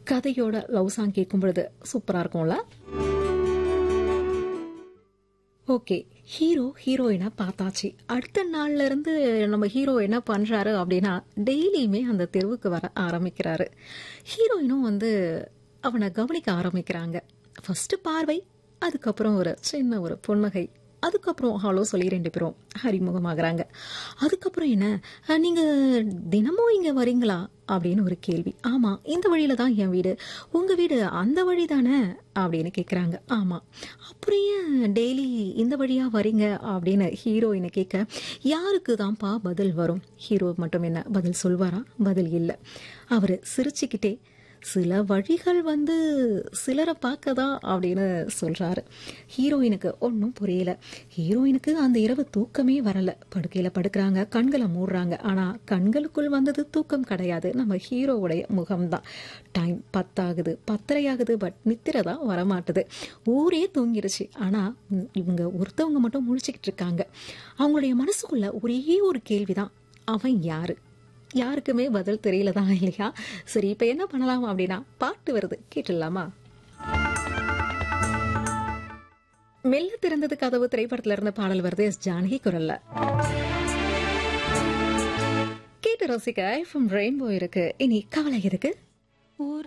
கதையோட love song கேட்கும் பொழுது சூப்பரா இருக்கும்ல ஓகே ஹீரோ ஹீரோயினை பார்த்தாச்சு அடுத்த நாள்ல இருந்து நம்ம ஹீரோ என்ன பண்றாரு அப்படின்னா டெய்லியுமே அந்த தெருவுக்கு வர ஆரம்பிக்கிறாரு ஹீரோயினும் வந்து அவனை கவனிக்க ஆரம்பிக்கிறாங்க ஃபர்ஸ்ட் பார்வை அதுக்கப்புறம் ஒரு சின்ன ஒரு புன்னகை அதுக்கப்புறம் ஹலோ சொல்லி ரெண்டு பேரும் அறிமுகமாகறாங்க அதுக்கப்புறம் என்ன அஹ், நீங்க தினமும் இங்க வரீங்களா அப்படின்னு ஒரு கேள்வி ஆமா இந்த வழியில தான் என் வீடு உங்க வீடு அந்த வழி தானே அப்படின்னு கேக்குறாங்க ஆமா அப்புறம் ஏன் டெய்லி இந்த வழியா வரீங்க அப்படின்னு ஹீரோயினை கேட்க யாருக்கு தான்ப்பா பதில் வரும் ஹீரோ மட்டும் என்ன பதில் சொல்வாரா பதில் இல்லை அவரு சிரிச்சுக்கிட்டே சில வழிகள் வந்து சிலரை பார்க்கதான் அப்படின்னு சொல்றாரு ஹீரோயினுக்கு ஒன்றும் புரியல ஹீரோயினுக்கு அந்த இரவு தூக்கமே வரல படுக்கையில படுக்கிறாங்க கண்களை மூடுறாங்க ஆனா கண்களுக்குள் வந்தது தூக்கம் கிடையாது நம்ம ஹீரோவுடைய முகம்தான் டைம் பத்தாகுது பத்தரையாகுது பட் நித்திரை தான் வரமாட்டுது ஊரே தூங்கிருச்சு ஆனா ம், இவங்க ஒருத்தவங்க மட்டும் முழிச்சுக்கிட்டு இருக்காங்க அவங்களுடைய மனசுக்குள்ள ஒரே ஒரு கேள்விதான் அவன் யாரு யாருக்குமே பதில் தெரியலதான் இல்லையா சரி இப்ப என்ன பண்ணலாம் அப்படின்னா பாட்டு வருது கேட்டுடலாமா மெல்ல திறந்தது கதவு திரைப்படத்துல இருந்த பாடல் வருது எஸ் ஜானகி குரல்ல கேட்டு ரசிக்க எஃப்எம் ரெயின்போ இருக்கு இனி கவலை இருக்கு